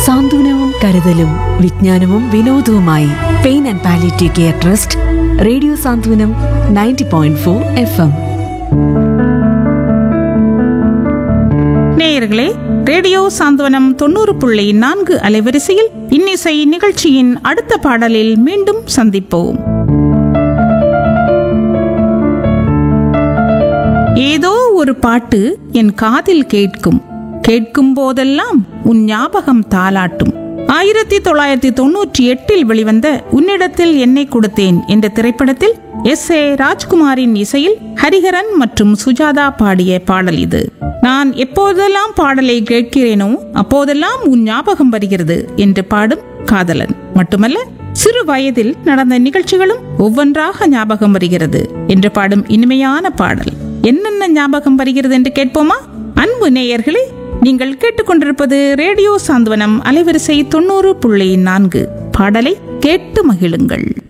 സാന്ത്വനവും കരുതലും വിജ്ഞാനവും വിനോദവുമായി pain and palliative care trust radio Santhwanam ninety point four F M நேயர்களே ரேடியோ சாந்தவனம் தொண்ணூறு புள்ளி நான்கு அலைவரிசையில் இன்னிசை நிகழ்ச்சியின் அடுத்த பாடலில் மீண்டும் சந்திப்போம் ஏதோ ஒரு பாட்டு என் காதில் கேட்கும் கேட்கும் போதெல்லாம் உன் ஞாபகம் தாலாட்டும் ஆயிரத்தி தொள்ளாயிரத்தி தொன்னூற்றி எட்டில் வெளிவந்த உன்னிடத்தில் என்னை கொடுத்தேன் என்ற திரைப்படத்தில் எஸ் ஏ ராஜ்குமாரின் இசையில் ஹரிஹரன் மற்றும் சுஜாதா பாடிய பாடல் இது நான் எப்போதெல்லாம் பாடலை கேட்கிறேனோ அப்போதெல்லாம் உன் ஞாபகம் வருகிறது என்று பாடும் காதலன் மட்டுமல்ல சிறு வயதில் நடந்த நிகழ்ச்சிகளும் ஒவ்வொன்றாக ஞாபகம் வருகிறது என்று பாடும் இனிமையான பாடல் என்னென்ன ஞாபகம் வருகிறது என்று கேட்போமா அன்பு நேயர்களே நீங்கள் கேட்டுக்கொண்டிருப்பது ரேடியோ சாந்தவனம் அலைவரிசை தொண்ணூறு புள்ளி நான்கு பாடலை கேட்டு மகிழுங்கள்